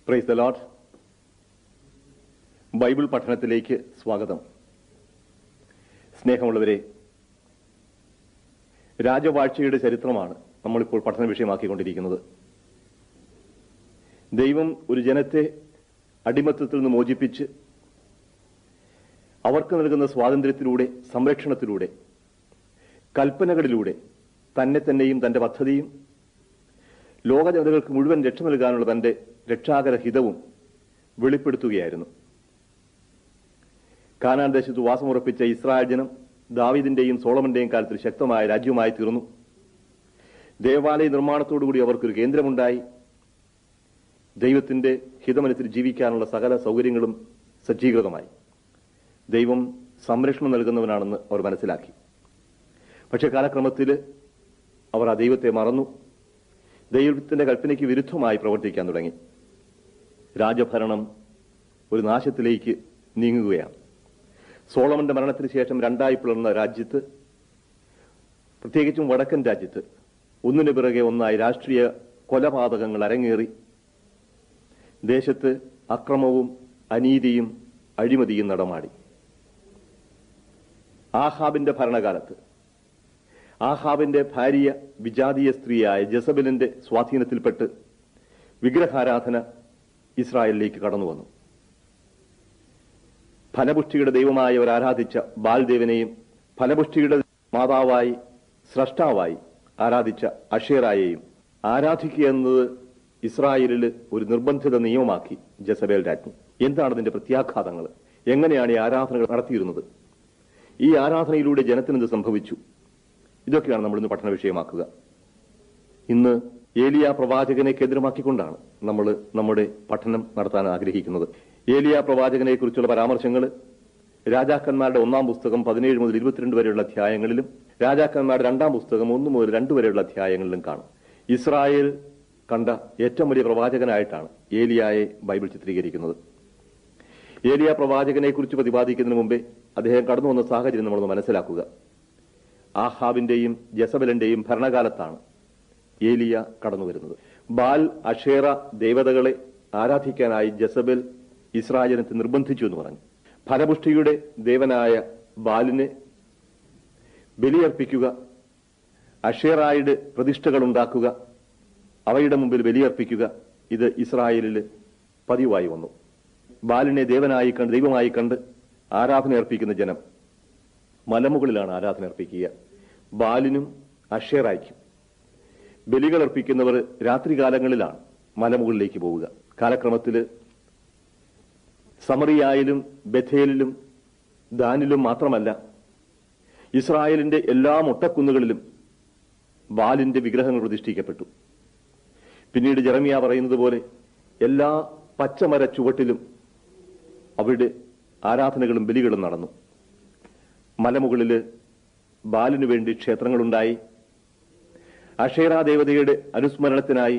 praise the load Bible പഠനത്തിലേക്ക് സ്വാഗതം സ്നേഹമുള്ളവരെ രാജവാഴ്ചയുടെ ചരിത്രമാണ് നമ്മളിപ്പോൾ പഠന വിഷയമാക്കിക്കൊണ്ടിരിക്കുന്നത് ദൈവം ഒരു ജനത്തെ അടിമത്തത്തിൽ നിന്ന് മോചിപ്പിച്ച് അവർക്ക് നൽകുന്ന സ്വാതന്ത്ര്യത്തിലൂടെ സംരക്ഷണത്തിലൂടെ കൽപ്പനകളിലൂടെ തന്നെ തന്നെയും തന്റെ പദ്ധതിയും ലോക ജനതകൾക്ക് മുഴുവൻ രക്ഷ നൽകാനുള്ള തന്റെ രക്ഷാകര ഹിതവും വെളിപ്പെടുത്തുകയായിരുന്നു കാനാൻ ദേശത്ത് വാസമുറപ്പിച്ച ഇസ്രായേൽ ജനം ദാവീദിന്റെയും സോളമന്റെയും കാലത്തിൽ ശക്തമായ രാജ്യമായി തീർന്നു ദേവാലയ നിർമ്മാണത്തോടുകൂടി അവർക്കൊരു കേന്ദ്രമുണ്ടായി ദൈവത്തിന്റെ ഹിതമനുസരിച്ച് ജീവിക്കാനുള്ള സകല സൗകര്യങ്ങളും സജ്ജീകൃതമായി ദൈവം സംരക്ഷണം നൽകുന്നവനാണെന്ന് അവർ മനസ്സിലാക്കി പക്ഷെ കാലക്രമത്തിൽ അവർ ആ ദൈവത്തെ മറന്നു ദൈവത്തിന്റെ കൽപ്പനയ്ക്ക് വിരുദ്ധമായി പ്രവർത്തിക്കാൻ തുടങ്ങി രാജഭരണം ഒരു നാശത്തിലേക്ക് നീങ്ങുകയാണ് സോളമന്റെ മരണത്തിന് ശേഷം രണ്ടായി പിളർന്ന രാജ്യത്ത് പ്രത്യേകിച്ചും വടക്കൻ രാജ്യത്ത് ഒന്നിനു പിറകെ ഒന്നായി രാഷ്ട്രീയ കൊലപാതകങ്ങൾ അരങ്ങേറി ദേശത്ത് അക്രമവും അനീതിയും അഴിമതിയും നടമാടി ആഹാബിന്റെ ഭരണകാലത്ത് ആഹാബിന്റെ ഭാര്യ വിജാതീയ സ്ത്രീയായ ജസബലിന്റെ സ്വാധീനത്തിൽപ്പെട്ട് വിഗ്രഹാരാധന ഇസ്രായേലിലേക്ക് കടന്നു വന്നു ഫലപുഷ്ടിയുടെ ദൈവമായവർ ആരാധിച്ച ബാൽദേവനെയും ഫലപുഷ്ടിയുടെ മാതാവായി സ്രഷ്ടാവായി ആരാധിച്ച അഷേറായെയും ആരാധിക്കുക എന്നത് ഇസ്രായേലിൽ ഒരു നിർബന്ധിത നിയമമാക്കി ജസബേൽ രാജ്ഞി എന്താണ് ഇതിന്റെ പ്രത്യാഘാതങ്ങൾ എങ്ങനെയാണ് ഈ ആരാധനകൾ നടത്തിയിരുന്നത് ഈ ആരാധനയിലൂടെ ജനത്തിന് എന്ത് സംഭവിച്ചു ഇതൊക്കെയാണ് നമ്മൾ ഇന്ന് പഠന വിഷയമാക്കുക ഇന്ന് ഏലിയ പ്രവാചകനെ കേന്ദ്രമാക്കിക്കൊണ്ടാണ് നമ്മൾ നമ്മുടെ പഠനം നടത്താൻ ആഗ്രഹിക്കുന്നത് ഏലിയ പ്രവാചകനെ കുറിച്ചുള്ള പരാമർശങ്ങൾ രാജാക്കന്മാരുടെ ഒന്നാം പുസ്തകം പതിനേഴ് മുതൽ ഇരുപത്തിരണ്ട് വരെയുള്ള അധ്യായങ്ങളിലും രാജാക്കന്മാരുടെ രണ്ടാം പുസ്തകം ഒന്ന് മുതൽ രണ്ട് വരെയുള്ള അധ്യായങ്ങളിലും കാണും ഇസ്രായേൽ കണ്ട ഏറ്റവും വലിയ പ്രവാചകനായിട്ടാണ് ഏലിയായെ ബൈബിൾ ചിത്രീകരിക്കുന്നത് ഏലിയ പ്രവാചകനെ കുറിച്ച് പ്രതിപാദിക്കുന്നതിന് മുമ്പേ അദ്ദേഹം കടന്നു വന്ന സാഹചര്യം നമ്മളൊന്ന് മനസ്സിലാക്കുക ആഹാബിന്റെയും ജസബലിന്റെയും ഭരണകാലത്താണ് ഏലിയ കടന്നു വരുന്നത് ബാൽ അഷേറ ദേവതകളെ ആരാധിക്കാനായി ജസബൽ ഇസ്രായേലിനെ നിർബന്ധിച്ചു എന്ന് പറഞ്ഞു ഫലപുഷ്ടിയുടെ ദേവനായ ബാലിനെ ബലിയർപ്പിക്കുക അഷേറായുടെ പ്രതിഷ്ഠകൾ ഉണ്ടാക്കുക അവയുടെ മുമ്പിൽ ബലിയർപ്പിക്കുക ഇത് ഇസ്രായേലിൽ പതിവായി വന്നു ബാലിനെ ദേവനായി കണ്ട് ദൈവമായി കണ്ട് ആരാധന അർപ്പിക്കുന്ന ജനം മലമുകളിലാണ് ആരാധന അർപ്പിക്കുക ബാലിനും അഷേറായിക്കും ബലികൾ അർപ്പിക്കുന്നവർ രാത്രികാലങ്ങളിലാണ് മലമുകളിലേക്ക് പോവുക കാലക്രമത്തിൽ സമറിയായാലും ബഥേലിലും ദാനിലും മാത്രമല്ല ഇസ്രായേലിന്റെ എല്ലാ മുട്ടക്കുന്നുകളിലും ബാലിന്റെ വിഗ്രഹങ്ങൾ പ്രതിഷ്ഠിക്കപ്പെട്ടു പിന്നീട് ജെറമിയ പറയുന്നത് പോലെ എല്ലാ പച്ചമര ചുവട്ടിലും അവരുടെ ആരാധനകളും ബലികളും നടന്നു മലമുകളില് ബാലിനു വേണ്ടി ക്ഷേത്രങ്ങളുണ്ടായി അക്ഷേറ ദേവതയുടെ അനുസ്മരണത്തിനായി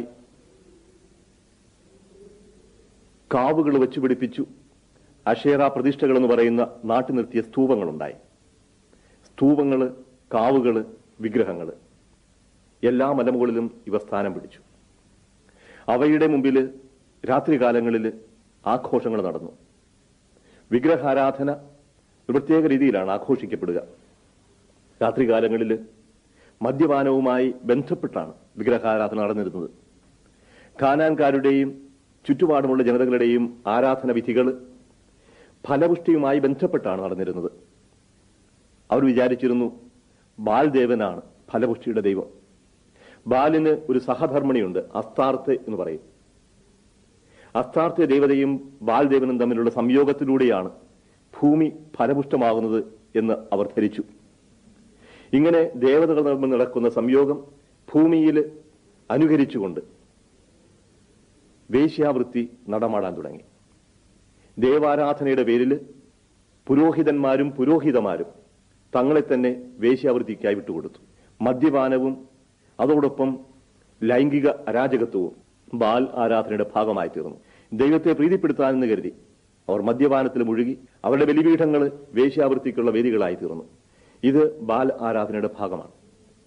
കാവുകൾ വെച്ച് പിടിപ്പിച്ചു അഷേറ പ്രതിഷ്ഠകൾ എന്ന് പറയുന്ന നാട്ടു നിർത്തിയ സ്തൂപങ്ങളുണ്ടായി സ്തൂപങ്ങള് കാവുകള് വിഗ്രഹങ്ങള് എല്ലാ മലമുകളിലും ഇവ സ്ഥാനം പിടിച്ചു അവയുടെ മുമ്പിൽ രാത്രികാലങ്ങളിൽ ആഘോഷങ്ങൾ നടന്നു വിഗ്രഹാരാധന ഒരു പ്രത്യേക രീതിയിലാണ് ആഘോഷിക്കപ്പെടുക രാത്രികാലങ്ങളിൽ മദ്യപാനവുമായി ബന്ധപ്പെട്ടാണ് വിഗ്രഹാരാധന നടന്നിരുന്നത് ഖാനാൻകാരുടെയും ചുറ്റുപാടുമുള്ള ജനതകളുടെയും ആരാധന വിധികൾ ഫലപുഷ്ടിയുമായി ബന്ധപ്പെട്ടാണ് നടന്നിരുന്നത് അവർ വിചാരിച്ചിരുന്നു ബാൽദേവനാണ് ഫലപുഷ്ടിയുടെ ദൈവം ബാലിന് ഒരു സഹധർമ്മിണിയുണ്ട് അസ്താർത്ത് എന്ന് പറയും അസ്താർത്ഥ ദേവതയും ബാൽദേവനും തമ്മിലുള്ള സംയോഗത്തിലൂടെയാണ് ഭൂമി ഫലപുഷ്ടമാകുന്നത് എന്ന് അവർ ധരിച്ചു ഇങ്ങനെ ദേവതകൾ തമ്മിൽ നടക്കുന്ന സംയോഗം ഭൂമിയിൽ അനുകരിച്ചുകൊണ്ട് വേശ്യാവൃത്തി നടമാടാൻ തുടങ്ങി ദേവാരാധനയുടെ പേരിൽ പുരോഹിതന്മാരും പുരോഹിതമാരും തങ്ങളെ തന്നെ വേശ്യാവൃത്തിക്കായി വിട്ടുകൊടുത്തു മദ്യപാനവും അതോടൊപ്പം ലൈംഗിക അരാജകത്വവും ബാൽ ആരാധനയുടെ ഭാഗമായി തീർന്നു ദൈവത്തെ പ്രീതിപ്പെടുത്താനെന്ന് കരുതി അവർ മദ്യപാനത്തിൽ മുഴുകി അവരുടെ ബലിപീഠങ്ങൾ വേശ്യാവൃത്തിക്കുള്ള വേദികളായി തീർന്നു ഇത് ബാൽ ആരാധനയുടെ ഭാഗമാണ്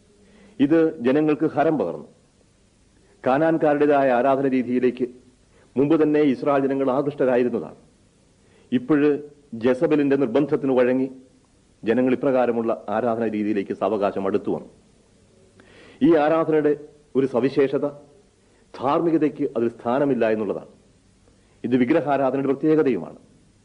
ഇത് ജനങ്ങൾക്ക് ഹരം പകർന്നു കാനാൻകാരുടേതായ ആരാധന രീതിയിലേക്ക് മുമ്പ് തന്നെ ഇസ്രായേൽ ജനങ്ങൾ ആകൃഷ്ടരായിരുന്നതാണ് ഇപ്പോഴ് ജസബലിന്റെ നിർബന്ധത്തിന് വഴങ്ങി ജനങ്ങൾ ഇപ്രകാരമുള്ള ആരാധന രീതിയിലേക്ക് സാവകാശം അടുത്തു വന്നു ഈ ആരാധനയുടെ ഒരു സവിശേഷത ധാർമ്മികതയ്ക്ക് അതിൽ സ്ഥാനമില്ല എന്നുള്ളതാണ് ഇത് വിഗ്രഹാരാധനയുടെ പ്രത്യേകതയുമാണ്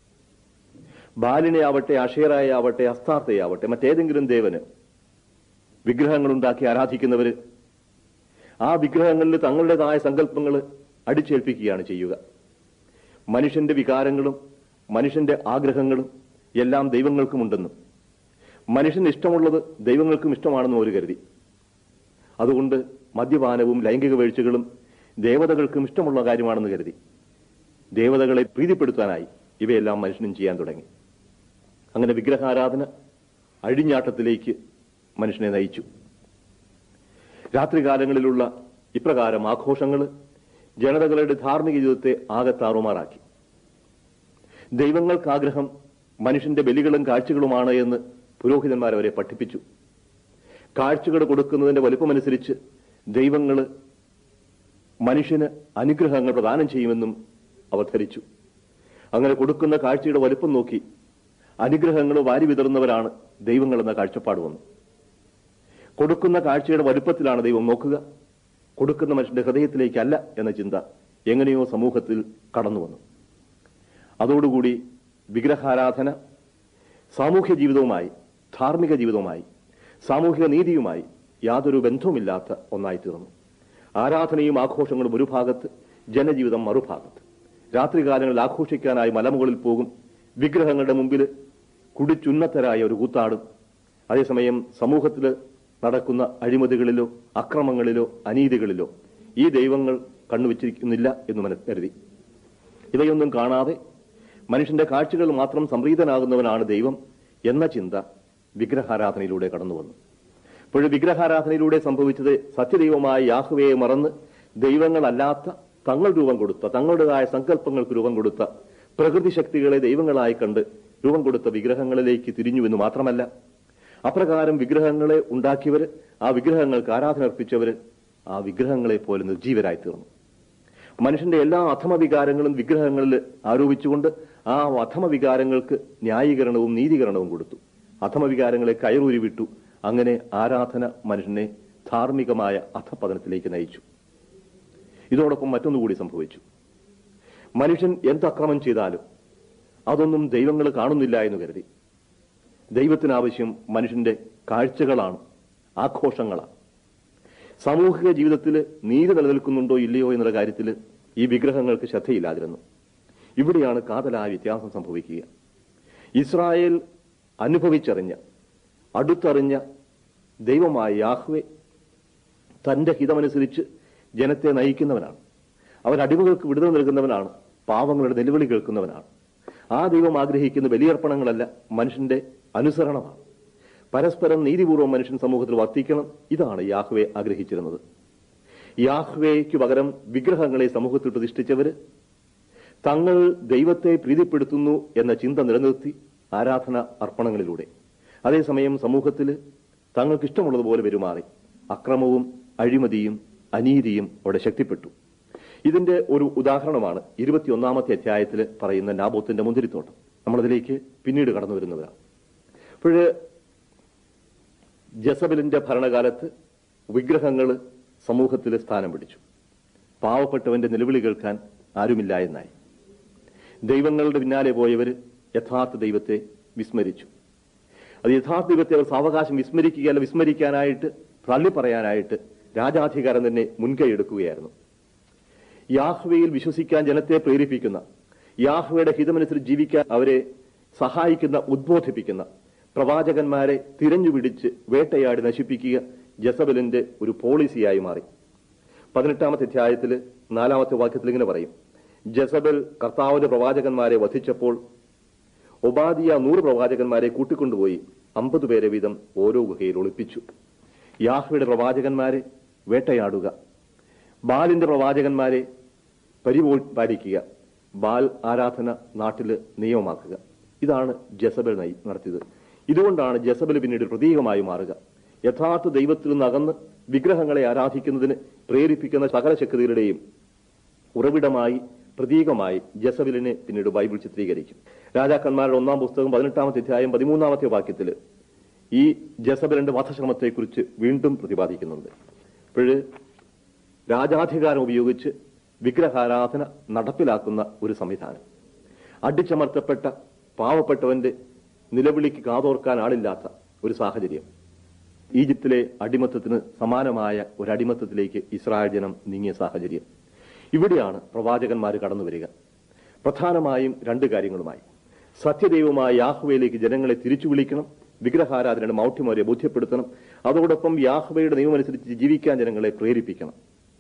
ബാലിനെയാവട്ടെ അഷേറായാവട്ടെ അസ്താർത്ഥയാവട്ടെ മറ്റേതെങ്കിലും ദേവന് വിഗ്രഹങ്ങളുണ്ടാക്കി ആരാധിക്കുന്നവര് ആ വിഗ്രഹങ്ങളിൽ തങ്ങളുടേതായ സങ്കല്പങ്ങൾ അടിച്ചേൽപ്പിക്കുകയാണ് ചെയ്യുക മനുഷ്യന്റെ വികാരങ്ങളും മനുഷ്യന്റെ ആഗ്രഹങ്ങളും എല്ലാം ദൈവങ്ങൾക്കുമുണ്ടെന്നും മനുഷ്യന് ഇഷ്ടമുള്ളത് ദൈവങ്ങൾക്കും ഇഷ്ടമാണെന്നും ഒരു കരുതി അതുകൊണ്ട് മദ്യപാനവും ലൈംഗിക വീഴ്ചകളും ദേവതകൾക്കും ഇഷ്ടമുള്ള കാര്യമാണെന്ന് കരുതി ദേവതകളെ പ്രീതിപ്പെടുത്താനായി ഇവയെല്ലാം മനുഷ്യനും ചെയ്യാൻ തുടങ്ങി അങ്ങനെ വിഗ്രഹാരാധന അഴിഞ്ഞാട്ടത്തിലേക്ക് മനുഷ്യനെ നയിച്ചു രാത്രികാലങ്ങളിലുള്ള ഇപ്രകാരം ആഘോഷങ്ങൾ ജനതകളുടെ ധാർമ്മിക ജീവിതത്തെ ആകെ താറുമാറാക്കി ദൈവങ്ങൾക്ക് ആഗ്രഹം മനുഷ്യന്റെ ബലികളും കാഴ്ചകളുമാണ് എന്ന് പുരോഹിതന്മാർ അവരെ പഠിപ്പിച്ചു കാഴ്ചകൾ കൊടുക്കുന്നതിന്റെ വലുപ്പമനുസരിച്ച് ദൈവങ്ങൾ മനുഷ്യന് അനുഗ്രഹങ്ങൾ പ്രദാനം ചെയ്യുമെന്നും അവർ ധരിച്ചു അങ്ങനെ കൊടുക്കുന്ന കാഴ്ചയുടെ വലുപ്പം നോക്കി അനുഗ്രഹങ്ങൾ വാരി വിതറുന്നവരാണ് ദൈവങ്ങൾ എന്ന കാഴ്ചപ്പാട് വന്നു കൊടുക്കുന്ന കാഴ്ചയുടെ വലുപ്പത്തിലാണ് ദൈവം നോക്കുക കൊടുക്കുന്ന മനുഷ്യന്റെ ഹൃദയത്തിലേക്കല്ല എന്ന ചിന്ത എങ്ങനെയോ സമൂഹത്തിൽ കടന്നു വന്നു അതോടുകൂടി വിഗ്രഹാരാധന സാമൂഹ്യ ജീവിതവുമായി ധാർമ്മിക ജീവിതവുമായി സാമൂഹിക നീതിയുമായി യാതൊരു ബന്ധവുമില്ലാത്ത ഒന്നായി തീർന്നു ആരാധനയും ആഘോഷങ്ങളും ഒരു ഭാഗത്ത് ജനജീവിതം മറുഭാഗത്ത് രാത്രികാലങ്ങളിൽ ആഘോഷിക്കാനായി മലമുകളിൽ പോകും വിഗ്രഹങ്ങളുടെ മുമ്പിൽ കുടിച്ചുന്നത്തരായ ഒരു കൂത്താടും അതേസമയം സമൂഹത്തിൽ നടക്കുന്ന അഴിമതികളിലോ അക്രമങ്ങളിലോ അനീതികളിലോ ഈ ദൈവങ്ങൾ കണ്ണുവച്ചിരിക്കുന്നില്ല എന്ന് മന കരുതി ഇവയൊന്നും കാണാതെ മനുഷ്യന്റെ കാഴ്ചകൾ മാത്രം സംപ്രീതനാകുന്നവനാണ് ദൈവം എന്ന ചിന്ത വിഗ്രഹാരാധനയിലൂടെ കടന്നു വന്നു അപ്പോൾ വിഗ്രഹാരാധനയിലൂടെ സംഭവിച്ചത് സത്യദൈവമായ യാഹുവയെ മറന്ന് ദൈവങ്ങളല്ലാത്ത തങ്ങൾ രൂപം കൊടുത്ത തങ്ങളുടേതായ സങ്കല്പങ്ങൾക്ക് രൂപം കൊടുത്ത പ്രകൃതി ശക്തികളെ ദൈവങ്ങളായി കണ്ട് രൂപം കൊടുത്ത വിഗ്രഹങ്ങളിലേക്ക് തിരിഞ്ഞുവെന്ന് മാത്രമല്ല അപ്രകാരം വിഗ്രഹങ്ങളെ ഉണ്ടാക്കിയവര് ആ വിഗ്രഹങ്ങൾക്ക് ആരാധന അർപ്പിച്ചവര് ആ വിഗ്രഹങ്ങളെ പോലെ നിർജീവരായി തീർന്നു മനുഷ്യന്റെ എല്ലാ അധമ വികാരങ്ങളും വിഗ്രഹങ്ങളിൽ ആരോപിച്ചുകൊണ്ട് ആ അധമ വികാരങ്ങൾക്ക് ന്യായീകരണവും നീതീകരണവും കൊടുത്തു അധമ വികാരങ്ങളെ കയറൂരി വിട്ടു അങ്ങനെ ആരാധന മനുഷ്യനെ ധാർമ്മികമായ അധപതനത്തിലേക്ക് നയിച്ചു ഇതോടൊപ്പം മറ്റൊന്നുകൂടി സംഭവിച്ചു മനുഷ്യൻ എന്ത് അക്രമം ചെയ്താലും അതൊന്നും ദൈവങ്ങൾ കാണുന്നില്ല എന്ന് കരുതി ദൈവത്തിനാവശ്യം മനുഷ്യന്റെ കാഴ്ചകളാണ് ആഘോഷങ്ങളാണ് സാമൂഹിക ജീവിതത്തിൽ നീതി നിലനിൽക്കുന്നുണ്ടോ ഇല്ലയോ എന്നുള്ള കാര്യത്തിൽ ഈ വിഗ്രഹങ്ങൾക്ക് ശ്രദ്ധയില്ലാതിരുന്നു ഇവിടെയാണ് കാതലായ വ്യത്യാസം സംഭവിക്കുക ഇസ്രായേൽ അനുഭവിച്ചറിഞ്ഞ അടുത്തറിഞ്ഞ ദൈവമായ യാഹ്വെ തന്റെ ഹിതമനുസരിച്ച് ജനത്തെ നയിക്കുന്നവനാണ് അവൻ അടിമകൾക്ക് വിടുതൽ നൽകുന്നവനാണ് പാവങ്ങളുടെ നിലവിളി കേൾക്കുന്നവനാണ് ആ ദൈവം ആഗ്രഹിക്കുന്ന ബലിയർപ്പണങ്ങളല്ല മനുഷ്യന്റെ അനുസരണമാണ് പരസ്പരം നീതിപൂർവ്വം മനുഷ്യൻ സമൂഹത്തിൽ വർത്തിക്കണം ഇതാണ് യാഹ്വെ ആഗ്രഹിച്ചിരുന്നത് യാഹ്വേക്ക് പകരം വിഗ്രഹങ്ങളെ സമൂഹത്തിൽ പ്രതിഷ്ഠിച്ചവര് തങ്ങൾ ദൈവത്തെ പ്രീതിപ്പെടുത്തുന്നു എന്ന ചിന്ത നിലനിർത്തി ആരാധന അർപ്പണങ്ങളിലൂടെ അതേസമയം സമൂഹത്തിൽ തങ്ങൾക്ക് ഇഷ്ടമുള്ളതുപോലെ പെരുമാറി അക്രമവും അഴിമതിയും അനീതിയും അവിടെ ശക്തിപ്പെട്ടു ഇതിന്റെ ഒരു ഉദാഹരണമാണ് ഇരുപത്തിയൊന്നാമത്തെ അധ്യായത്തിൽ പറയുന്ന നാബോത്തിന്റെ മുന്തിരിത്തോട്ടം നമ്മളതിലേക്ക് പിന്നീട് കടന്നു വരുന്നവരാണ് അപ്പോഴ് ജസബലിന്റെ ഭരണകാലത്ത് വിഗ്രഹങ്ങൾ സമൂഹത്തിൽ സ്ഥാനം പിടിച്ചു പാവപ്പെട്ടവന്റെ നിലവിളി കേൾക്കാൻ ആരുമില്ല എന്നായി ദൈവങ്ങളുടെ പിന്നാലെ പോയവര് യഥാർത്ഥ ദൈവത്തെ വിസ്മരിച്ചു അത് യഥാർത്ഥ ദൈവത്തെ അവർ സാവകാശം വിസ്മരിക്കുകയല്ല വിസ്മരിക്കാനായിട്ട് തള്ളി പറയാനായിട്ട് രാജാധികാരം തന്നെ മുൻകൈ എടുക്കുകയായിരുന്നു യാഹ്വയിൽ വിശ്വസിക്കാൻ ജനത്തെ പ്രേരിപ്പിക്കുന്ന യാഹ്വയുടെ ഹിതമനുസരിച്ച് ജീവിക്കാൻ അവരെ സഹായിക്കുന്ന ഉദ്ബോധിപ്പിക്കുന്ന പ്രവാചകന്മാരെ തിരഞ്ഞുപിടിച്ച് വേട്ടയാടി നശിപ്പിക്കുക ജസബലിന്റെ ഒരു പോളിസിയായി മാറി പതിനെട്ടാമത്തെ അധ്യായത്തിൽ നാലാമത്തെ വാക്യത്തിൽ ഇങ്ങനെ പറയും ജസബൽ കർത്താവിന്റെ പ്രവാചകന്മാരെ വധിച്ചപ്പോൾ ഒബാദിയ നൂറ് പ്രവാചകന്മാരെ കൂട്ടിക്കൊണ്ടുപോയി അമ്പത് പേരെ വീതം ഓരോ ഗുഹയിൽ ഒളിപ്പിച്ചു യാഹ്വയുടെ പ്രവാചകന്മാരെ വേട്ടയാടുക ബാലിന്റെ പ്രവാചകന്മാരെ പരിപാലിക്കുക ബാൽ ആരാധന നാട്ടില് നിയമമാക്കുക ഇതാണ് ജസബൽ നയി നടത്തിയത് ഇതുകൊണ്ടാണ് ജസബൽ പിന്നീട് പ്രതീകമായി മാറുക യഥാർത്ഥ ദൈവത്തിൽ നിന്ന് അകന്ന് വിഗ്രഹങ്ങളെ ആരാധിക്കുന്നതിന് പ്രേരിപ്പിക്കുന്ന സകല ശക്തികളുടെയും ഉറവിടമായി പ്രതീകമായി ജസബിലിനെ പിന്നീട് ബൈബിൾ ചിത്രീകരിക്കും രാജാക്കന്മാരുടെ ഒന്നാം പുസ്തകം പതിനെട്ടാമത്തെ അധ്യായം പതിമൂന്നാമത്തെ വാക്യത്തിൽ ഈ ജസബലിന്റെ വധശ്രമത്തെക്കുറിച്ച് വീണ്ടും പ്രതിപാദിക്കുന്നുണ്ട് ഇപ്പോഴ് രാജാധികാരം ഉപയോഗിച്ച് വിഗ്രഹാരാധന നടപ്പിലാക്കുന്ന ഒരു സംവിധാനം അടിച്ചമർത്തപ്പെട്ട പാവപ്പെട്ടവന്റെ നിലവിളിക്ക് കാതോർക്കാൻ ആളില്ലാത്ത ഒരു സാഹചര്യം ഈജിപ്തിലെ അടിമത്തത്തിന് സമാനമായ ഒരു അടിമത്തത്തിലേക്ക് ഇസ്രായേൽ ജനം നീങ്ങിയ സാഹചര്യം ഇവിടെയാണ് പ്രവാചകന്മാർ കടന്നു വരിക പ്രധാനമായും രണ്ട് കാര്യങ്ങളുമായി സത്യദൈവമായ യാഹ്വയിലേക്ക് ജനങ്ങളെ തിരിച്ചു വിളിക്കണം വിഗ്രഹാരാധനയുടെ മൗഢ്യമരെ ബോധ്യപ്പെടുത്തണം അതോടൊപ്പം യാഹ്വയുടെ നിയമമനുസരിച്ച് ജീവിക്കാൻ ജനങ്ങളെ പ്രേരിപ്പിക്കണം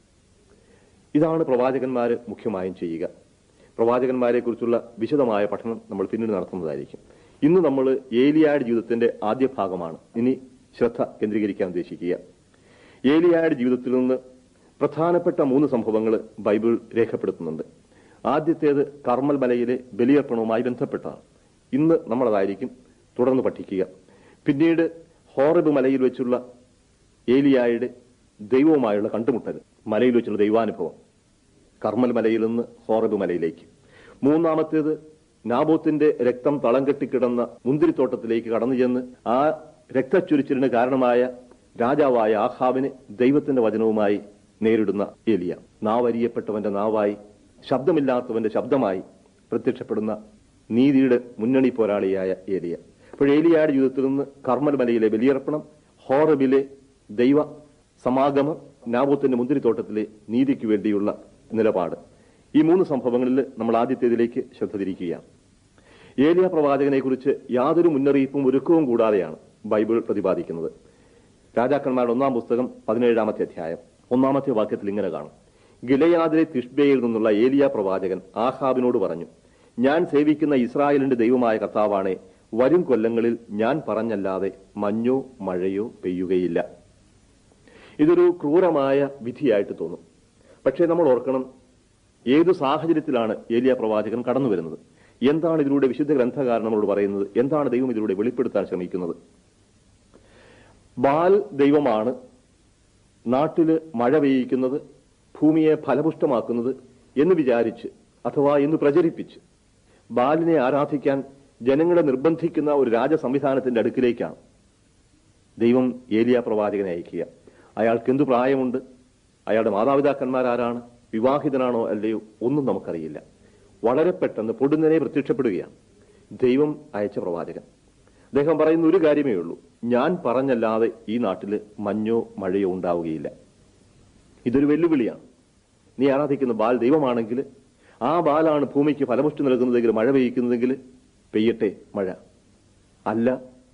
ഇതാണ് പ്രവാചകന്മാർ മുഖ്യമായും ചെയ്യുക പ്രവാചകന്മാരെ കുറിച്ചുള്ള വിശദമായ പഠനം നമ്മൾ പിന്നീട് നടത്തുന്നതായിരിക്കും ഇന്ന് നമ്മൾ ഏലിയായുടെ ജീവിതത്തിന്റെ ആദ്യ ഭാഗമാണ് ഇനി ശ്രദ്ധ കേന്ദ്രീകരിക്കാൻ ഉദ്ദേശിക്കുക ഏലിയായുടെ ജീവിതത്തിൽ നിന്ന് പ്രധാനപ്പെട്ട മൂന്ന് സംഭവങ്ങൾ ബൈബിൾ രേഖപ്പെടുത്തുന്നുണ്ട് ആദ്യത്തേത് കർമ്മൽ മലയിലെ ബലിയർപ്പണവുമായി ബന്ധപ്പെട്ടതാണ് ഇന്ന് നമ്മളതായിരിക്കും തുടർന്ന് പഠിക്കുക പിന്നീട് ഹോറബ് മലയിൽ വെച്ചുള്ള ഏലിയായുടെ ദൈവവുമായുള്ള കണ്ടുമുട്ടൽ മലയിൽ വെച്ചുള്ള ദൈവാനുഭവം കർമ്മൽ മലയിൽ നിന്ന് ഹോറബ് മലയിലേക്ക് മൂന്നാമത്തേത് നാബോത്തിന്റെ രക്തം തളം കെട്ടിക്കിടന്ന മുന്തിരിത്തോട്ടത്തിലേക്ക് കടന്നു ചെന്ന് ആ രക്തച്ചൊരിച്ചിലിന് കാരണമായ രാജാവായ ആഹാബിനെ ദൈവത്തിന്റെ വചനവുമായി നേരിടുന്ന ഏലിയ നാവരിയപ്പെട്ടവന്റെ നാവായി ശബ്ദമില്ലാത്തവന്റെ ശബ്ദമായി പ്രത്യക്ഷപ്പെടുന്ന നീതിയുടെ മുന്നണി പോരാളിയായ ഏലിയ അപ്പോൾ ഏലിയയുടെ ജീവിതത്തിൽ നിന്ന് കർമ്മൽ മലയിലെ ബലിയർപ്പണം ഹോറബിലെ ദൈവ സമാഗമം നാബോത്തിന്റെ മുന്തിരിത്തോട്ടത്തിലെ നീതിക്ക് വേണ്ടിയുള്ള നിലപാട് ഈ മൂന്ന് സംഭവങ്ങളിൽ നമ്മൾ ആദ്യത്തേതിലേക്ക് ശ്രദ്ധ തിരിക്കുകയാണ് ഏലിയ പ്രവാചകനെ കുറിച്ച് യാതൊരു മുന്നറിയിപ്പും ഒരുക്കവും കൂടാതെയാണ് ബൈബിൾ പ്രതിപാദിക്കുന്നത് രാജാക്കന്മാരുടെ ഒന്നാം പുസ്തകം പതിനേഴാമത്തെ അധ്യായം ഒന്നാമത്തെ വാക്യത്തിൽ ഇങ്ങനെ കാണും ഗിലയാദിലെ തിഷ്ബയിൽ നിന്നുള്ള ഏലിയ പ്രവാചകൻ ആഹാബിനോട് പറഞ്ഞു ഞാൻ സേവിക്കുന്ന ഇസ്രായേലിന്റെ ദൈവമായ കർത്താവാണേ വരും കൊല്ലങ്ങളിൽ ഞാൻ പറഞ്ഞല്ലാതെ മഞ്ഞോ മഴയോ പെയ്യുകയില്ല ഇതൊരു ക്രൂരമായ വിധിയായിട്ട് തോന്നും പക്ഷേ നമ്മൾ ഓർക്കണം ഏതു സാഹചര്യത്തിലാണ് ഏലിയ പ്രവാചകൻ കടന്നു വരുന്നത് എന്താണ് ഇതിലൂടെ വിശുദ്ധ ഗ്രന്ഥകാരൻ നമ്മളോട് പറയുന്നത് എന്താണ് ദൈവം ഇതിലൂടെ വെളിപ്പെടുത്താൻ ശ്രമിക്കുന്നത് ബാൽ ദൈവമാണ് നാട്ടില് മഴ പെയ്യിക്കുന്നത് ഭൂമിയെ ഫലപുഷ്ടമാക്കുന്നത് എന്ന് വിചാരിച്ച് അഥവാ എന്ന് പ്രചരിപ്പിച്ച് ബാലിനെ ആരാധിക്കാൻ ജനങ്ങളെ നിർബന്ധിക്കുന്ന ഒരു രാജ സംവിധാനത്തിന്റെ അടുക്കിലേക്കാണ് ദൈവം ഏലിയ പ്രവാചകനെ അയക്കുക അയാൾക്ക് എന്തു പ്രായമുണ്ട് അയാളുടെ മാതാപിതാക്കന്മാരാരാണ് വിവാഹിതനാണോ അല്ലയോ ഒന്നും നമുക്കറിയില്ല വളരെ പെട്ടെന്ന് പൊടുന്നനെ പ്രത്യക്ഷപ്പെടുകയാണ് ദൈവം അയച്ച പ്രവാചകൻ അദ്ദേഹം പറയുന്ന ഒരു കാര്യമേ ഉള്ളൂ ഞാൻ പറഞ്ഞല്ലാതെ ഈ നാട്ടിൽ മഞ്ഞോ മഴയോ ഉണ്ടാവുകയില്ല ഇതൊരു വെല്ലുവിളിയാണ് നീ ആരാധിക്കുന്ന ബാൽ ദൈവമാണെങ്കിൽ ആ ബാലാണ് ഭൂമിക്ക് ഫലപുഷ്ടി നൽകുന്നതെങ്കിൽ മഴ പെയ്യിക്കുന്നതെങ്കിൽ പെയ്യട്ടെ മഴ അല്ല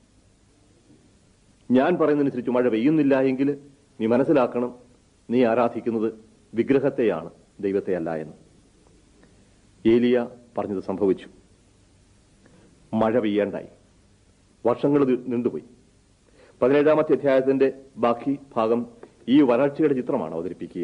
ഞാൻ പറയുന്നതനുസരിച്ച് മഴ പെയ്യുന്നില്ല എങ്കിൽ നീ മനസ്സിലാക്കണം നീ ആരാധിക്കുന്നത് വിഗ്രഹത്തെയാണ് ദൈവത്തെ അല്ല എന്ന് ഏലിയ പറഞ്ഞത് സംഭവിച്ചു മഴ പെയ്യാണ്ടായി വർഷങ്ങൾ നി- നീണ്ടുപോയി പതിനേഴാമത്തെ അധ്യായത്തിന്റെ ബാക്കി ഭാഗം ഈ വരൾച്ചയുടെ ചിത്രമാണ് അവതരിപ്പിക്കുക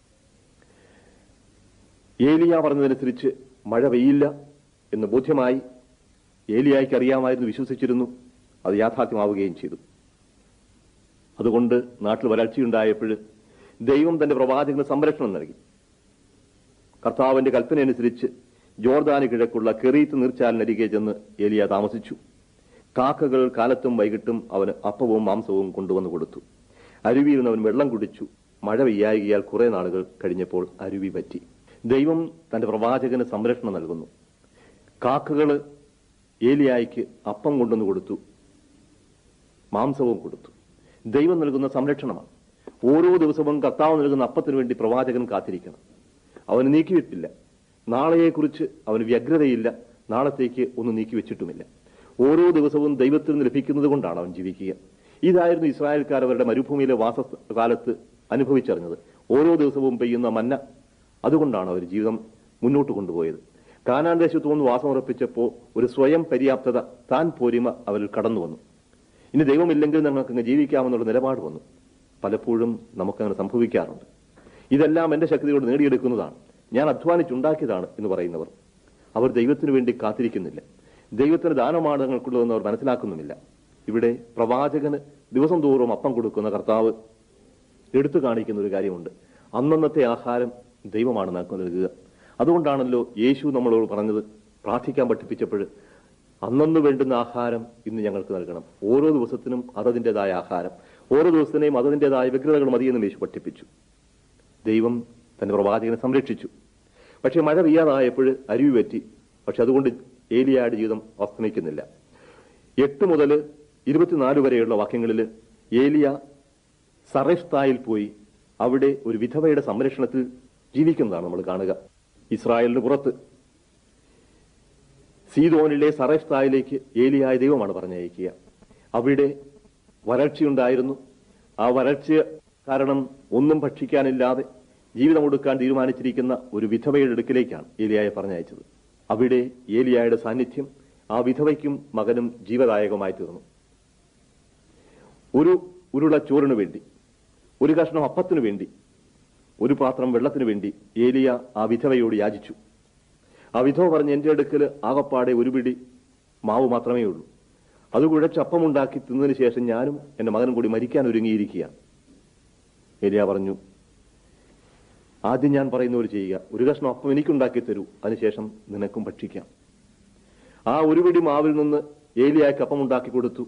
ഏലിയ പറഞ്ഞതനുസരിച്ച് മഴ പെയ്യില്ല എന്ന് ബോധ്യമായി ഏലിയായ്ക്ക് അറിയാമായിരുന്നു വിശ്വസിച്ചിരുന്നു അത് യാഥാർത്ഥ്യമാവുകയും ചെയ്തു അതുകൊണ്ട് നാട്ടിൽ വരൾച്ചയുണ്ടായപ്പോൾ ദൈവം തന്റെ പ്രവാചകന് സംരക്ഷണം നൽകി കർത്താവിന്റെ കൽപ്പനയനുസരിച്ച് ജോർദാന് കിഴക്കുള്ള കെറീത്ത് നീർച്ചാലിനരികെ ചെന്ന് ഏലിയ താമസിച്ചു കാക്കകൾ കാലത്തും വൈകിട്ടും അവന് അപ്പവും മാംസവും കൊണ്ടുവന്നു കൊടുത്തു അരുവിയിൽ നിന്ന് അവൻ വെള്ളം കുടിച്ചു മഴ പെയ്യായികയാൽ കുറെ നാളുകൾ കഴിഞ്ഞപ്പോൾ അരുവി പറ്റി ദൈവം തന്റെ പ്രവാചകന് സംരക്ഷണം നൽകുന്നു കാക്കകള് ഏലിയായിക്ക് അപ്പം കൊണ്ടുവന്നു കൊടുത്തു മാംസവും കൊടുത്തു ദൈവം നൽകുന്ന സംരക്ഷണമാണ് ഓരോ ദിവസവും കർത്താവ് നൽകുന്ന അപ്പത്തിനു വേണ്ടി പ്രവാചകൻ കാത്തിരിക്കണം അവന് നീക്കിവെപ്പില്ല നാളെയെക്കുറിച്ച് അവന് വ്യഗ്രതയില്ല നാളത്തേക്ക് ഒന്നും നീക്കിവെച്ചിട്ടുമില്ല ഓരോ ദിവസവും ദൈവത്തിൽ നിന്ന് ലഭിക്കുന്നത് കൊണ്ടാണ് അവൻ ജീവിക്കുക ഇതായിരുന്നു ഇസ്രായേൽക്കാർ അവരുടെ മരുഭൂമിയിലെ വാസകാലത്ത് അനുഭവിച്ചറിഞ്ഞത് ഓരോ ദിവസവും പെയ്യുന്ന മന്ന അതുകൊണ്ടാണ് അവർ ജീവിതം മുന്നോട്ട് കൊണ്ടുപോയത് കാനാൻ ദേശത്ത് വന്ന് വാസമുറപ്പിച്ചപ്പോൾ ഒരു സ്വയം പര്യാപ്തത താൻ പോരിമ അവരിൽ കടന്നു വന്നു ഇനി ദൈവമില്ലെങ്കിൽ ഞങ്ങൾക്ക് അങ്ങ് ജീവിക്കാമെന്നുള്ള നിലപാട് വന്നു പലപ്പോഴും നമുക്കങ്ങനെ സംഭവിക്കാറുണ്ട് ഇതെല്ലാം എന്റെ ശക്തിയോട് നേടിയെടുക്കുന്നതാണ് ഞാൻ അധ്വാനിച്ചുണ്ടാക്കിയതാണ് എന്ന് പറയുന്നവർ അവർ ദൈവത്തിനു വേണ്ടി കാത്തിരിക്കുന്നില്ല ദൈവത്തിന് ദാനമാണ് ഞങ്ങൾക്കുള്ളതെന്ന് അവർ മനസ്സിലാക്കുന്നുമില്ല ഇവിടെ പ്രവാചകന് ദിവസം തോറും അപ്പം കൊടുക്കുന്ന കർത്താവ് എടുത്തു കാണിക്കുന്ന ഒരു കാര്യമുണ്ട് അന്നന്നത്തെ ആഹാരം ദൈവമാണ് നമുക്ക് നൽകുക അതുകൊണ്ടാണല്ലോ യേശു നമ്മളോട് പറഞ്ഞത് പ്രാർത്ഥിക്കാൻ പഠിപ്പിച്ചപ്പോൾ അന്നന്ന് വേണ്ടുന്ന ആഹാരം ഇന്ന് ഞങ്ങൾക്ക് നൽകണം ഓരോ ദിവസത്തിനും അതതിൻ്റെതായ ആഹാരം ഓരോ ദിവസത്തിനെയും അതതിൻ്റെതായ വ്യഗ്രതകൾ മതിയെന്നും യേശു പഠിപ്പിച്ചു ദൈവം തന്റെ പ്രവാചകനെ സംരക്ഷിച്ചു പക്ഷെ മഴ പെയ്യാതായപ്പോൾ അരുവി പറ്റി പക്ഷെ അതുകൊണ്ട് ഏലിയായുടെ ജീവിതം അസ്തമിക്കുന്നില്ല എട്ട് മുതൽ ഇരുപത്തിനാല് വരെയുള്ള വാക്യങ്ങളിൽ ഏലിയ സറഫ്തായിൽ പോയി അവിടെ ഒരു വിധവയുടെ സംരക്ഷണത്തിൽ ജീവിക്കുന്നതാണ് നമ്മൾ കാണുക ഇസ്രായേലിന് പുറത്ത് സീതോനിലെ സറഫ്തായിലേക്ക് ഏലിയായ ദൈവമാണ് പറഞ്ഞയക്കുക അവിടെ വരൾച്ചയുണ്ടായിരുന്നു ആ വരൾച്ച കാരണം ഒന്നും ഭക്ഷിക്കാനില്ലാതെ ജീവിതം കൊടുക്കാൻ തീരുമാനിച്ചിരിക്കുന്ന ഒരു വിധവയുടെ അടുക്കിലേക്കാണ് ഏലിയായെ പറഞ്ഞയച്ചത് അവിടെ ഏലിയായുടെ സാന്നിധ്യം ആ വിധവയ്ക്കും മകനും ജീവദായകമായി തീർന്നു ഒരു ഉരുള ചോറിനു വേണ്ടി ഒരു കഷ്ണം അപ്പത്തിനു വേണ്ടി ഒരു പാത്രം വെള്ളത്തിനു വേണ്ടി ഏലിയ ആ വിധവയോട് യാചിച്ചു ആ വിധവ പറഞ്ഞ് എന്റെ അടുക്കൽ ആകപ്പാടെ ഒരു പിടി മാവ് മാത്രമേ ഉള്ളൂ അത് കുഴച്ച് അപ്പമുണ്ടാക്കി തിന്നതിന് ശേഷം ഞാനും എന്റെ മകനും കൂടി മരിക്കാൻ ഒരുങ്ങിയിരിക്കുകയാണ് ഏലിയ പറഞ്ഞു ആദ്യം ഞാൻ പറയുന്ന ഒരു ചെയ്യുക ഒരു കഷ്ണം അപ്പം എനിക്കുണ്ടാക്കി തരൂ അതിനുശേഷം നിനക്കും ഭക്ഷിക്കാം ആ ഒരു പിടി മാവിൽ നിന്ന് ഏലിയായ്ക്ക് അപ്പം ഉണ്ടാക്കി കൊടുത്തു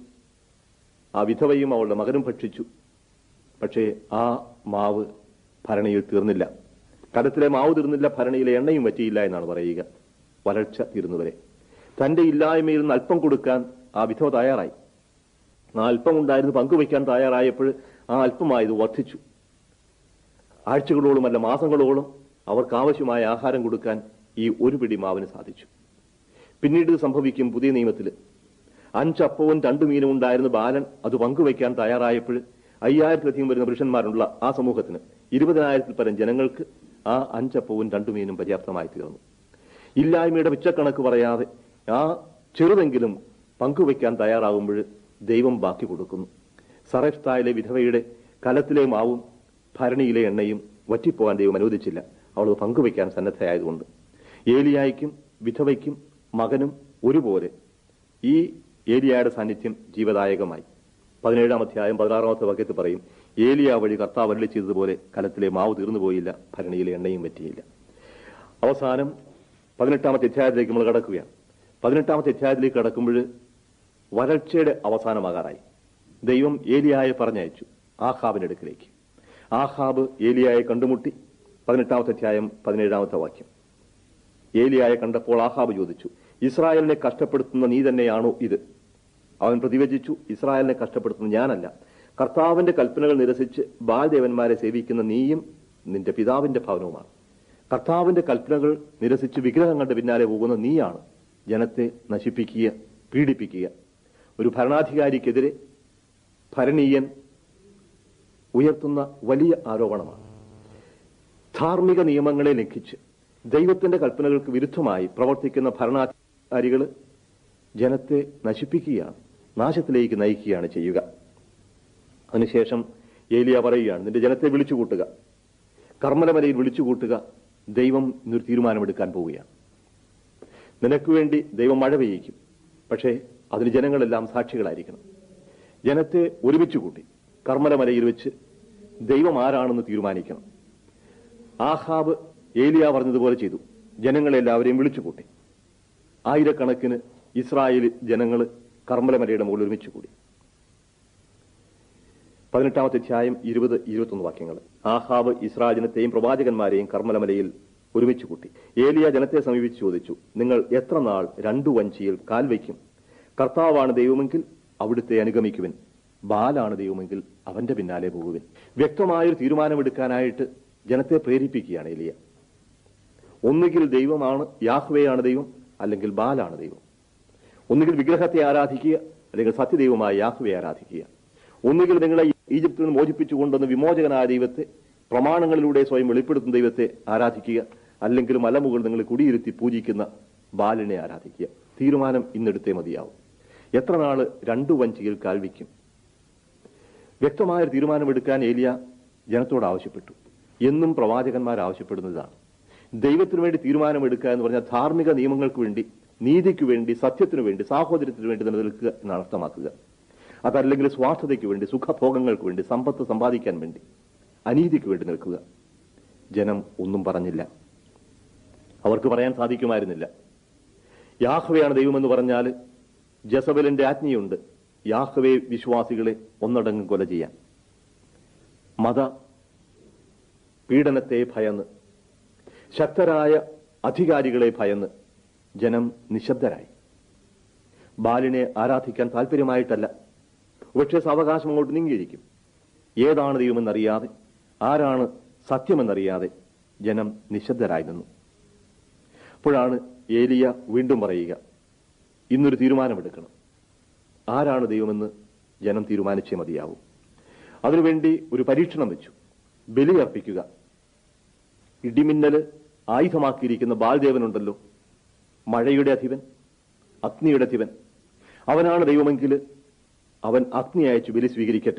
ആ വിധവയും അവളുടെ മകനും ഭക്ഷിച്ചു പക്ഷേ ആ മാവ് ഭരണിയിൽ തീർന്നില്ല കടത്തിലെ മാവ് തീർന്നില്ല ഭരണിയിലെ എണ്ണയും പറ്റിയില്ല എന്നാണ് പറയുക വരൾച്ച തീർന്നുവരെ തന്റെ ഇല്ലായ്മയിൽ നിന്ന് അല്പം കൊടുക്കാൻ ആ വിധവ തയ്യാറായി ആ അല്പം ഉണ്ടായിരുന്നു പങ്കുവയ്ക്കാൻ തയ്യാറായപ്പോൾ ആ അല്പമായത് വർദ്ധിച്ചു ആഴ്ചകളോളം അല്ല മാസങ്ങളോളം അവർക്ക് ആവശ്യമായ ആഹാരം കൊടുക്കാൻ ഈ ഒരു പിടി മാവിന് സാധിച്ചു പിന്നീട് ഇത് സംഭവിക്കും പുതിയ നിയമത്തിൽ അഞ്ചപ്പവും രണ്ടു മീനും ഉണ്ടായിരുന്ന ബാലൻ അത് പങ്കുവയ്ക്കാൻ തയ്യാറായപ്പോൾ അയ്യായിരത്തിലധികം വരുന്ന പുരുഷന്മാരുള്ള ആ സമൂഹത്തിന് ഇരുപതിനായിരത്തിൽ പരം ജനങ്ങൾക്ക് ആ അഞ്ചപ്പവും രണ്ടു മീനും പര്യാപ്തമായി തീർന്നു ഇല്ലായ്മയുടെ പിച്ചക്കണക്ക് പറയാതെ ആ ചെറുതെങ്കിലും പങ്കുവയ്ക്കാൻ തയ്യാറാകുമ്പോൾ ദൈവം ബാക്കി കൊടുക്കുന്നു സറഫ്തായിലെ വിധവയുടെ കലത്തിലെ മാവും ഭരണിയിലെ എണ്ണയും വറ്റിപ്പോകാൻ ദൈവം അനുവദിച്ചില്ല അവൾ അത് പങ്കുവയ്ക്കാൻ സന്നദ്ധയായതുകൊണ്ട് ഏലിയായ്ക്കും വിധവയ്ക്കും മകനും ഒരുപോലെ ഈ ഏലിയായുടെ സാന്നിധ്യം ജീവദായകമായി പതിനേഴാം അധ്യായം പതിനാറാമത്തെ വാക്യത്തിൽ പറയും ഏലിയ വഴി കർത്താവ് അരളി ചെയ്തതുപോലെ കലത്തിലെ മാവ് തീർന്നു പോയില്ല ഭരണിയിലെ എണ്ണയും പറ്റിയില്ല അവസാനം പതിനെട്ടാമത്തെ അധ്യായത്തിലേക്ക് നമ്മൾ കടക്കുകയാണ് പതിനെട്ടാമത്തെ അധ്യായത്തിലേക്ക് കടക്കുമ്പോൾ വരൾച്ചയുടെ അവസാനമാകാറായി ദൈവം ഏലിയായെ പറഞ്ഞയച്ചു ആഹാബിന്റെ അടുക്കിലേക്ക് ആഹാബ് ഏലിയായെ കണ്ടുമുട്ടി പതിനെട്ടാമത്തെ അധ്യായം പതിനേഴാമത്തെ വാക്യം ഏലിയായെ കണ്ടപ്പോൾ ആഹാബ് ചോദിച്ചു ഇസ്രായേലിനെ കഷ്ടപ്പെടുത്തുന്ന നീ തന്നെയാണോ ഇത് അവൻ പ്രതിവചിച്ചു ഇസ്രായേലിനെ കഷ്ടപ്പെടുത്തുന്ന ഞാനല്ല കർത്താവിന്റെ കൽപ്പനകൾ നിരസിച്ച് ബാൽദേവന്മാരെ സേവിക്കുന്ന നീയും നിന്റെ പിതാവിന്റെ ഭവനവുമാണ് കർത്താവിന്റെ കൽപ്പനകൾ നിരസിച്ച് വിഗ്രഹങ്ങളുടെ പിന്നാലെ പോകുന്ന നീയാണ് ജനത്തെ നശിപ്പിക്കുക പീഡിപ്പിക്കുക ഒരു ഭരണാധികാരിക്കെതിരെ ഭരണീയൻ ഉയർത്തുന്ന വലിയ ആരോപണമാണ് ധാർമ്മിക നിയമങ്ങളെ ലംഘിച്ച് ദൈവത്തിന്റെ കൽപ്പനകൾക്ക് വിരുദ്ധമായി പ്രവർത്തിക്കുന്ന ഭരണാധികാരികൾ ജനത്തെ നശിപ്പിക്കുകയാണ് നാശത്തിലേക്ക് നയിക്കുകയാണ് ചെയ്യുക അതിനുശേഷം ഏലിയ പറയുകയാണ് നിന്റെ ജനത്തെ വിളിച്ചു കൂട്ടുക കർമ്മലമലയിൽ വിളിച്ചു കൂട്ടുക ദൈവം ഇന്നൊരു തീരുമാനമെടുക്കാൻ പോവുകയാണ് നിനക്ക് വേണ്ടി ദൈവം മഴ പെയ്യിക്കും പക്ഷേ അതിന് ജനങ്ങളെല്ലാം സാക്ഷികളായിരിക്കണം ജനത്തെ ഒരുമിച്ച് കൂട്ടി കർമ്മലമലയിൽ വെച്ച് ദൈവം ആരാണെന്ന് തീരുമാനിക്കണം ആഹാബ് ഏലിയ പറഞ്ഞതുപോലെ ചെയ്തു ജനങ്ങളെല്ലാവരെയും വിളിച്ചു കൂട്ടി ആയിരക്കണക്കിന് ഇസ്രായേൽ ജനങ്ങൾ കർമ്മലമലയുടെ മുകളിൽ ഒരുമിച്ച് കൂടി പതിനെട്ടാമത്തെ അധ്യായം ഇരുപത് ഇരുപത്തൊന്ന് വാക്യങ്ങൾ ആഹാബ് ഇസ്രായേൽ ജനത്തെയും പ്രവാചകന്മാരെയും കർമ്മലമലയിൽ ഒരുമിച്ച് കൂട്ടി ഏലിയ ജനത്തെ സമീപിച്ച് ചോദിച്ചു നിങ്ങൾ എത്ര നാൾ രണ്ടു വഞ്ചിയിൽ കാൽ വയ്ക്കും കർത്താവാണ് ദൈവമെങ്കിൽ അവിടുത്തെ അനുഗമിക്കുവിൻ ബാലാണ് ദൈവമെങ്കിൽ അവന്റെ പിന്നാലെ പോകുവിൻ വ്യക്തമായൊരു തീരുമാനമെടുക്കാനായിട്ട് ജനത്തെ പ്രേരിപ്പിക്കുകയാണ് ഏലിയ ഒന്നുകിൽ ദൈവമാണ് യാഹ്വയാണ് ദൈവം അല്ലെങ്കിൽ ബാലാണ് ദൈവം ഒന്നുകിൽ വിഗ്രഹത്തെ ആരാധിക്കുക അല്ലെങ്കിൽ സത്യദൈവമായ യാഹ്വയെ ആരാധിക്കുക ഒന്നുകിൽ നിങ്ങളെ ഈജിപ്തിൽ നിന്ന് മോചിപ്പിച്ചു കൊണ്ടുവന്ന വിമോചകനായ ദൈവത്തെ പ്രമാണങ്ങളിലൂടെ സ്വയം വെളിപ്പെടുത്തുന്ന ദൈവത്തെ ആരാധിക്കുക അല്ലെങ്കിൽ മലമുകൾ നിങ്ങൾ കുടിയിരുത്തി പൂജിക്കുന്ന ബാലിനെ ആരാധിക്കുക തീരുമാനം ഇന്നെടുത്തേ മതിയാവും എത്ര നാള് രണ്ടു വഞ്ചിയിൽ കാൽവിക്കും വ്യക്തമായ ഒരു തീരുമാനമെടുക്കാൻ ഏലിയ ജനത്തോട് ആവശ്യപ്പെട്ടു എന്നും പ്രവാചകന്മാർ ആവശ്യപ്പെടുന്നതാണ് ദൈവത്തിനു വേണ്ടി തീരുമാനമെടുക്കുക എന്ന് പറഞ്ഞാൽ ധാർമ്മിക നിയമങ്ങൾക്ക് വേണ്ടി നീതിക്ക് വേണ്ടി സത്യത്തിനു വേണ്ടി സാഹോദര്യത്തിനു വേണ്ടി നിലനിൽക്കുക എന്നാണ് അർത്ഥമാക്കുക അതല്ലെങ്കിൽ സ്വാർത്ഥതയ്ക്ക് വേണ്ടി സുഖഭോഗങ്ങൾക്ക് വേണ്ടി സമ്പത്ത് സമ്പാദിക്കാൻ വേണ്ടി അനീതിക്ക് വേണ്ടി നിൽക്കുക ജനം ഒന്നും പറഞ്ഞില്ല അവർക്ക് പറയാൻ സാധിക്കുമായിരുന്നില്ല യാഹ്വയാണ് ദൈവമെന്ന് പറഞ്ഞാൽ ജസബലിന്റെ ആജ്ഞയുണ്ട് യാഹ്വേ വിശ്വാസികളെ ഒന്നടങ്കം കൊല ചെയ്യാൻ മത പീഡനത്തെ ഭയന്ന് ശക്തരായ അധികാരികളെ ഭയന്ന് ജനം നിശബ്ദരായി ബാലിനെ ആരാധിക്കാൻ താല്പര്യമായിട്ടല്ല പക്ഷേ സാവകാശം അങ്ങോട്ട് നീങ്ങിയിരിക്കും ഏതാണ് ദൈവമെന്നറിയാതെ ആരാണ് സത്യമെന്നറിയാതെ ജനം നിശബ്ദരായി നിന്നു അപ്പോഴാണ് ഏലിയ വീണ്ടും പറയുക ഇന്നൊരു തീരുമാനമെടുക്കണം ആരാണ് ദൈവമെന്ന് ജനം തീരുമാനിച്ചേ മതിയാവും അതിനുവേണ്ടി ഒരു പരീക്ഷണം വെച്ചു ബലി അർപ്പിക്കുക ഇടിമിന്നല് ആയുധമാക്കിയിരിക്കുന്ന ബാൽദേവനുണ്ടല്ലോ മഴയുടെ അധിപൻ അഗ്നിയുടെ അധിപൻ അവനാണ് ദൈവമെങ്കിൽ അവൻ അഗ്നി അയച്ചു ബലി സ്വീകരിക്കട്ടെ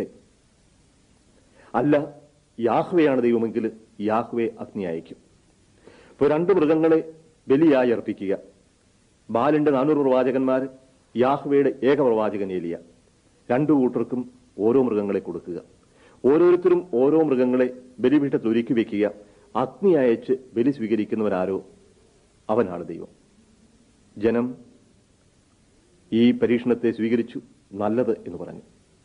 അല്ല യാഹ്വയാണ് ദൈവമെങ്കിൽ യാഹ്വെ അഗ്നി അയക്കും ഇപ്പൊ രണ്ട് മൃഗങ്ങളെ ബലിയായി അർപ്പിക്കുക ബാലിന്റെ നാനൂറ് പ്രവാചകന്മാർ യാഹ്വയുടെ ഏക പ്രവാചകൻ ഏലിയ രണ്ടു കൂട്ടർക്കും ഓരോ മൃഗങ്ങളെ കൊടുക്കുക ഓരോരുത്തരും ഓരോ മൃഗങ്ങളെ ബലിപീഠത്തിൽ ഒരുക്കി വെക്കുക അഗ്നി അയച്ച് ബലി സ്വീകരിക്കുന്നവരാരോ അവനാണ് ദൈവം ജനം ഈ പരീക്ഷണത്തെ സ്വീകരിച്ചു നല്ലത് എന്ന് പറഞ്ഞു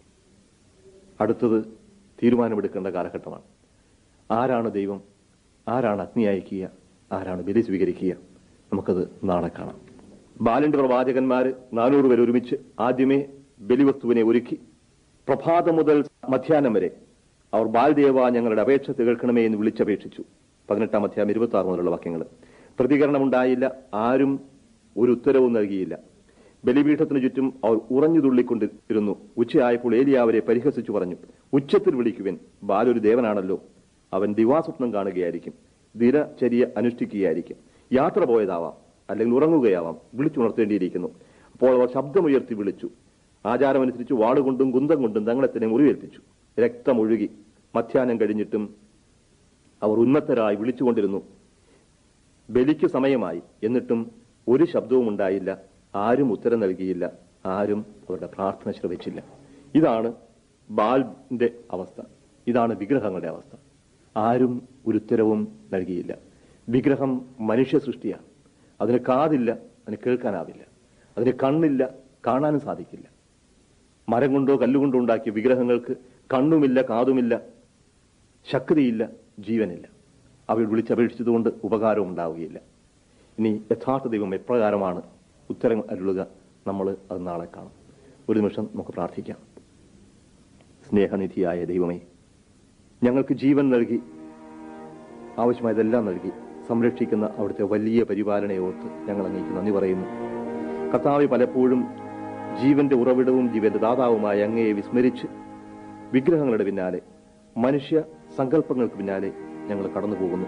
അടുത്തത് തീരുമാനമെടുക്കേണ്ട കാലഘട്ടമാണ് ആരാണ് ദൈവം ആരാണ് അഗ്നി അയക്കുക ആരാണ് ബലി സ്വീകരിക്കുക നമുക്കത് നാളെ കാണാം ബാലന്റെ പ്രവാചകന്മാര് നാനൂറ് പേർ ഒരുമിച്ച് ആദ്യമേ ബലിവസ്തുവിനെ ഒരുക്കി പ്രഭാതം മുതൽ മധ്യാഹ്നം വരെ അവർ ബാൽദേവ ഞങ്ങളുടെ അപേക്ഷ കേൾക്കണമേ എന്ന് വിളിച്ചപേക്ഷിച്ചു പതിനെട്ടാം അധ്യായം ഇരുപത്തി ആറ് മുതലുള്ള വാക്യങ്ങൾ പ്രതികരണമുണ്ടായില്ല ആരും ഒരു ഉത്തരവും നൽകിയില്ല ബലിപീഠത്തിന് ചുറ്റും അവർ ഉറഞ്ഞു തുള്ളിക്കൊണ്ടിരുന്നു ഉച്ചയായപ്പോൾ ഏലിയ അവരെ പരിഹസിച്ചു പറഞ്ഞു ഉച്ചത്തിൽ വിളിക്കുവിൻ ബാലൊരു ദേവനാണല്ലോ അവൻ ദിവാസ്വപ്നം കാണുകയായിരിക്കും ദിനചര്യ അനുഷ്ഠിക്കുകയായിരിക്കും യാത്ര പോയതാവാം അല്ലെങ്കിൽ ഉറങ്ങുകയാവാം വിളിച്ചുണർത്തേണ്ടിയിരിക്കുന്നു അപ്പോൾ അവർ ശബ്ദമുയർത്തി വിളിച്ചു ആചാരമനുസരിച്ച് വാളുകൊണ്ടും കുന്തം കൊണ്ടും തങ്ങളെ തന്നെ മുറിവേൽപ്പിച്ചു രക്തമൊഴുകി മധ്യാഹ്നം കഴിഞ്ഞിട്ടും അവർ ഉന്മത്തരായി വിളിച്ചുകൊണ്ടിരുന്നു ബലിക്ക് സമയമായി എന്നിട്ടും ഒരു ശബ്ദവും ഉണ്ടായില്ല ആരും ഉത്തരം നൽകിയില്ല ആരും അവരുടെ പ്രാർത്ഥന ശ്രവിച്ചില്ല ഇതാണ് ബാലിന്റെ അവസ്ഥ ഇതാണ് വിഗ്രഹങ്ങളുടെ അവസ്ഥ ആരും ഒരു ഉത്തരവും നൽകിയില്ല വിഗ്രഹം മനുഷ്യ സൃഷ്ടിയാണ് അതിന് കാതില്ല അതിന് കേൾക്കാനാവില്ല അതിന് കണ്ണില്ല കാണാനും സാധിക്കില്ല മരം കൊണ്ടോ കല്ലുകൊണ്ടോ ഉണ്ടാക്കിയ വിഗ്രഹങ്ങൾക്ക് കണ്ണുമില്ല കാതുമില്ല ശക്തിയില്ല ജീവനില്ല അവയിൽ വിളിച്ചപേക്ഷിച്ചതുകൊണ്ട് ഉപകാരം ഉണ്ടാവുകയില്ല ഇനി യഥാർത്ഥ ദൈവം എപ്രകാരമാണ് ഉത്തരം അരുളുക നമ്മൾ അത് നാളെ കാണും ഒരു നിമിഷം നമുക്ക് പ്രാർത്ഥിക്കാം സ്നേഹനിധിയായ ദൈവമേ ഞങ്ങൾക്ക് ജീവൻ നൽകി ആവശ്യമായതെല്ലാം നൽകി സംരക്ഷിക്കുന്ന അവിടുത്തെ വലിയ പരിപാലനയെ ഓർത്ത് ഞങ്ങൾ അങ്ങേക്ക് നന്ദി പറയുന്നു കർത്താവ് പലപ്പോഴും ജീവന്റെ ഉറവിടവും ജീവന്റെ ദാതാവുമായ അങ്ങയെ വിസ്മരിച്ച് വിഗ്രഹങ്ങളുടെ പിന്നാലെ മനുഷ്യ സങ്കല്പങ്ങൾക്ക് പിന്നാലെ ഞങ്ങൾ കടന്നു പോകുന്നു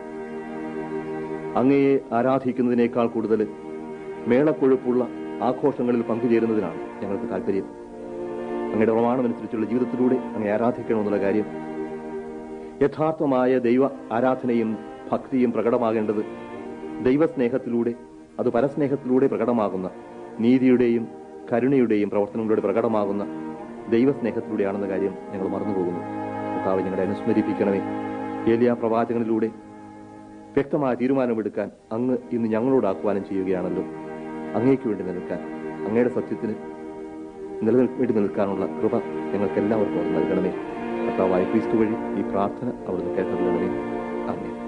അങ്ങയെ ആരാധിക്കുന്നതിനേക്കാൾ കൂടുതൽ മേളക്കൊഴുപ്പുള്ള ആഘോഷങ്ങളിൽ പങ്കുചേരുന്നതിനാണ് ഞങ്ങൾക്ക് താല്പര്യം അങ്ങയുടെ പ്രമാണമനുസരിച്ചുള്ള ജീവിതത്തിലൂടെ അങ്ങേ ആരാധിക്കണമെന്നുള്ള കാര്യം യഥാർത്ഥമായ ദൈവ ആരാധനയും ഭക്തിയും പ്രകടമാകേണ്ടത് ദൈവസ്നേഹത്തിലൂടെ അത് പരസ്നേഹത്തിലൂടെ പ്രകടമാകുന്ന നീതിയുടെയും കരുണയുടെയും പ്രവർത്തനങ്ങളിലൂടെ പ്രകടമാകുന്ന ദൈവസ്നേഹത്തിലൂടെയാണെന്ന കാര്യം ഞങ്ങൾ മറന്നുപോകുന്നു കർത്താവ് ഞങ്ങളെ അനുസ്മരിപ്പിക്കണമേ ഏലിയ പ്രവാചകനിലൂടെ വ്യക്തമായ തീരുമാനമെടുക്കാൻ അങ്ങ് ഇന്ന് ഞങ്ങളോട് ആഹ്വാനം ചെയ്യുകയാണല്ലോ അങ്ങേക്ക് വേണ്ടി നിൽക്കാൻ അങ്ങയുടെ സത്യത്തിന് നിലനിൽ വേണ്ടി നിൽക്കാനുള്ള കൃപ ഞങ്ങൾക്ക് എല്ലാവർക്കും നൽകണമേ കർത്താവായ ക്രിസ്തു വഴി ഈ പ്രാർത്ഥന അവിടുന്ന് കേട്ടറിയണമേ അമ്മേ